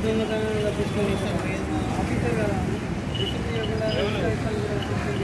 దొంగతనం తప్పించుకొని ఆఫీసర్ కదా రిసిప్ట్ ఇవ్వకుండా తప్పించుకొని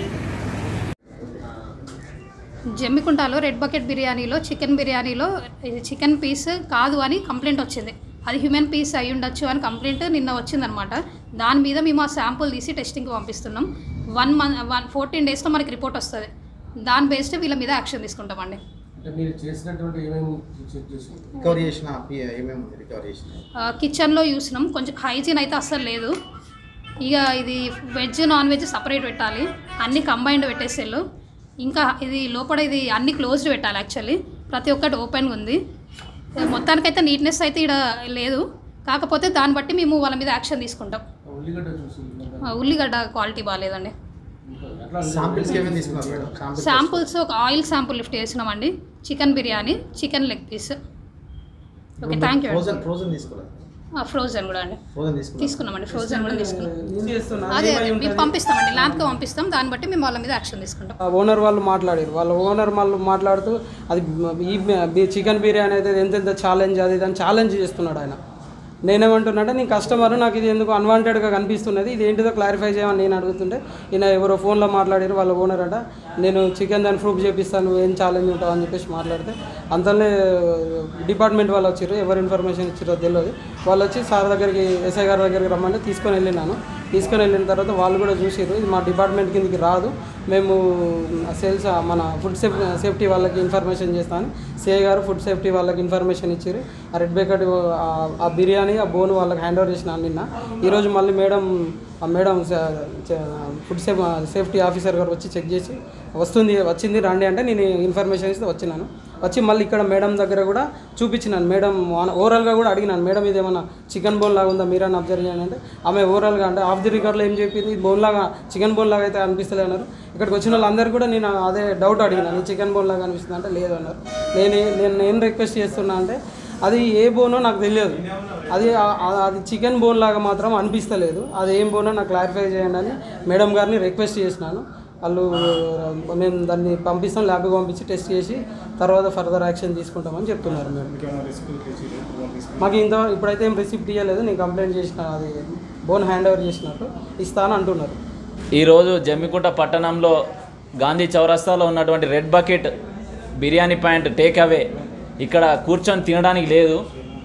జమ్మికుంటలో రెడ్ బకెట్ బిర్యానీలో చికెన్ బిర్యానీలో ఇది చికెన్ పీస్ కాదు అని కంప్లైంట్ వచ్చింది అది హ్యూమన్ పీస్ అయి ఉండొచ్చు అని కంప్లైంట్ నిన్న వచ్చిందనమాట దాని మీద మేము ఆ శాంపుల్ తీసి టెస్టింగ్కి పంపిస్తున్నాం వన్ మంత్ వన్ ఫోర్టీన్ డేస్లో మనకి రిపోర్ట్ వస్తుంది దాని బేస్డ్ వీళ్ళ మీద యాక్షన్ తీసుకుంటామండి అంటే మీరు చేసినటువంటి ఏమేమి చెక్ చేసి రికవరీ చేసిన ఏమేమి ఉంది రికవరీ చేసిన ఆ, కిచెన్లో చూసినాం కొంచెం హైజీన్ అయితే అస్సలు లేదు ఇక ఇది వెజ్ నాన్ వెజ్ సపరేట్ పెట్టాలి అన్ని కంబైన్డ్ పెట్టేసేళ్ళు ఇంకా ఇది లోపల ఇది అన్ని క్లోజ్డ్ పెట్టాలి యాక్చువల్లీ ప్రతి ఒక్కటి ఓపెన్గా ఉంది మొత్తానికైతే నీట్నెస్ అయితే ఇక్కడ లేదు కాకపోతే దాన్ని బట్టి మేము వాళ్ళ మీద యాక్షన్ తీసుకుంటాం ఉల్లిగడ్డ చూసి ఆ, ఉల్లిగడ్డ క్వాలిటీ బాగాలేదండి అట్లా సాంపిల్స్ ఏమేమి తీసుకున్నారు మేడం సాంపిల్స్ శాంపుల్స్ ఒక ఆయిల్ శాంపుల్ లిఫ్ట్ చేసినామండి chicken biryani chicken leg piece okay thank you frozen frozen తీసుకోలేదు ఫ్రోజన్ కూడా అండి ఫ్రోజన్ తీసుకున్నారు తీసుకున్నామండి ఫ్రోజన్ కూడా తీసుకున్నాం ఏం చేస్తున్నా అదే అదే మేము పంపిస్తామండి ల్యాబ్కి పంపిస్తాం దాన్ని బట్టి మేము వాళ్ళ మీద యాక్షన్ తీసుకుంటాం ఓనర్ వాళ్ళు మాట్లాడారు వాళ్ళ ఓనర్ వాళ్ళు మాట్లాడుతూ అది ఈ చికెన్ బిర్యానీ అయితే ఎంత ఎంత ఛాలెంజ్ అది ఇది అని ఛాలెంజ్ చేస్తున్నాడు ఆయన నేనేమంటున్నాంటే నీ కస్టమర్ నాకు ఇది ఎందుకు అన్వాంటెడ్గా కనిపిస్తున్నది ఇది ఏంటిదో క్లారిఫై చేయమని నేను అడుగుతుంటే ఈయన ఎవరో ఫోన్లో మాట్లాడారు వాళ్ళ ఓనర్ అట నేను చికెన్ దాన్ని ప్రూఫ్ చేపిస్తాను ఏం ఛాలెంజ్ ఉంటావు అని చెప్పేసి మాట్లాడితే అంతలోనే డిపార్ట్మెంట్ వాళ్ళు వచ్చారు ఎవరు ఇన్ఫర్మేషన్ ఇచ్చారో తెలియదు వాళ్ళు వచ్చి సార్ దగ్గరికి ఎస్ఐ గారి దగ్గరికి రమ్మంటే తీసుకొని వెళ్ళినాను తీసుకొని వెళ్ళిన తర్వాత వాళ్ళు కూడా చూసారు ఇది మా డిపార్ట్మెంట్ కిందకి రాదు మేము సేల్స్ మన ఫుడ్ సేఫ్ సేఫ్టీ వాళ్ళకి ఇన్ఫర్మేషన్ చేస్తాను సిఐ గారు ఫుడ్ సేఫ్టీ వాళ్ళకి ఇన్ఫర్మేషన్ ఇచ్చారు ఆ రెడ్ బేకట్ ఆ బిర్యానీ ఆ బోన్ వాళ్ళకి హ్యాండ్ ఓవర్ చేసిన నిన్న ఈరోజు మళ్ళీ మేడం ఆ madam food safe safety officer గారు వచ్చి చెక్ చేసి వస్తుంది వచ్చింది రండి అంటే నేను ఇన్ఫర్మేషన్ ఇస్తే వచ్చినాను వచ్చి మళ్ళీ ఇక్కడ మేడం దగ్గర కూడా చూపించినాను మేడం ఓవరాల్గా కూడా అడిగినాను మేడం ఇది ఏమన్నా చికెన్ బోన్ లాగా ఉందా మీరని అబ్జర్వ్ చేయండి అంటే ఆమె ఓవరాల్గా అంటే ఆఫ్ ది రికార్డ్లో ఏం చెప్పింది బోన్ లాగా చికెన్ బోన్ లాగా అయితే అనిపిస్తలే అన్నారు ఇక్కడికి వచ్చిన వాళ్ళందరూ కూడా నేను అదే డౌట్ అడిగినాను చికెన్ బోన్ లాగా అనిపిస్తుంది అంటే లేదు అన్నారు నేను నేను ఏం రిక్వెస్ట్ చేస్తున్నా అంటే అది ఏ బోనో నాకు తెలియదు అది ఆ- ఆ- అది చికెన్ బోన్ లాగా మాత్రం అనిపిస్తలేదు అది ఏం బోనో నాకు క్లారిఫై చేయండి అని మేడం గారిని రిక్వెస్ట్ చేసినాను వాళ్ళు మేము దాన్ని పంపిస్తాం ల్యాబ్కి పంపించి టెస్ట్ చేసి తర్వాత ఫర్దర్ యాక్షన్ తీసుకుంటామని చెప్తున్నారు మేడం మాకు ఇంత ఇప్పుడైతే ఏం రిసిప్ట్ ఇవ్వలేదు నేను కంప్లైంట్ చేసిన అది బోన్ హ్యాండ్ ఓవర్ చేసినట్టు ఇస్తాను అంటున్నారు ఈరోజు జమ్మికుంట పట్టణంలో గాంధీ చౌరస్తాలో ఉన్నటువంటి red bucket biryani point take away ఇక్కడ కూర్చొని తినడానికి లేదు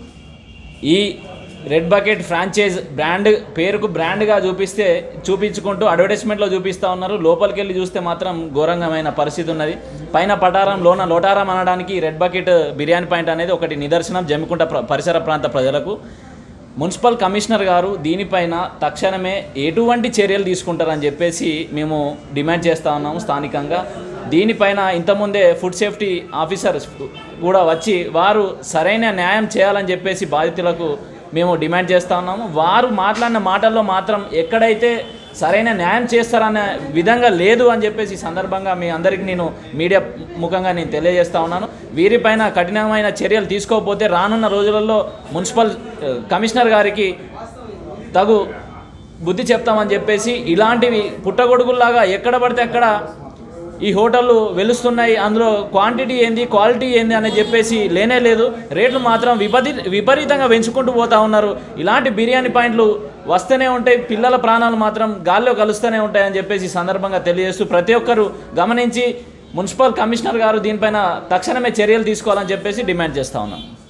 ఈ రెడ్ బకెట్ ఫ్రాంచైజ్ బ్రాండ్ పేరుకు బ్రాండ్గా చూపిస్తే చూపించుకుంటూ అడ్వర్టైజ్మెంట్లో చూపిస్తూ ఉన్నారు లోపలికి వెళ్ళి చూస్తే మాత్రం ఘోరంగమైన పరిస్థితి ఉన్నది పైన పటారం లోన లోటారం అనడానికి రెడ్ బకెట్ బిర్యానీ పాయింట్ అనేది ఒకటి నిదర్శనం జమ్మికుంట ప్ర- పరిసర ప్రాంత ప్రజలకు మున్సిపల్ కమిషనర్ గారు దీనిపైన తక్షణమే ఎటువంటి చర్యలు తీసుకుంటారని చెప్పేసి మేము డిమాండ్ చేస్తూ ఉన్నాము స్థానికంగా దీనిపైన ఇంతకుముందే ఫుడ్ సేఫ్టీ ఆఫీసర్ కూడా వచ్చి వారు సరైన న్యాయం చేయాలని చెప్పేసి బాధితులకు మేము డిమాండ్ చేస్తూ ఉన్నాము వారు మాట్లాడిన మాటల్లో మాత్రం ఎక్కడైతే సరైన న్యాయం చేస్తారనే విధంగా లేదు అని చెప్పేసి ఈ సందర్భంగా మీ అందరికీ నేను మీడియా ముఖంగా నేను తెలియజేస్తా ఉన్నాను వీరిపైన కఠినమైన చర్యలు తీసుకోకపోతే రానున్న రోజులలో మున్సిపల్ ఆ, కమిషనర్ గారికి తగు బుద్ధి చెప్తామని చెప్పేసి ఇలాంటివి పుట్టగొడుగుల్లాగా ఎక్కడ పడితే అక్కడ ఈ హోటళ్ళు వెలుస్తున్నాయి అందులో క్వాంటిటీ ఏంది క్వాలిటీ ఏంది అని చెప్పేసి లేనే లేదు రేట్లు మాత్రం విపరీ విపరీతంగా పెంచుకుంటూ పోతా ఉన్నారు ఇలాంటి బిర్యానీ పాయింట్లు వస్తూనే ఉంటాయి పిల్లల ప్రాణాలు మాత్రం గాల్లో కలుస్తూనే ఉంటాయని చెప్పేసి ఈ సందర్భంగా తెలియజేస్తూ ప్రతి ఒక్కరూ గమనించి మున్సిపల్ కమిషనర్ గారు దీనిపైన తక్షణమే చర్యలు తీసుకోవాలని చెప్పేసి డిమాండ్ చేస్తా ఉన్నాం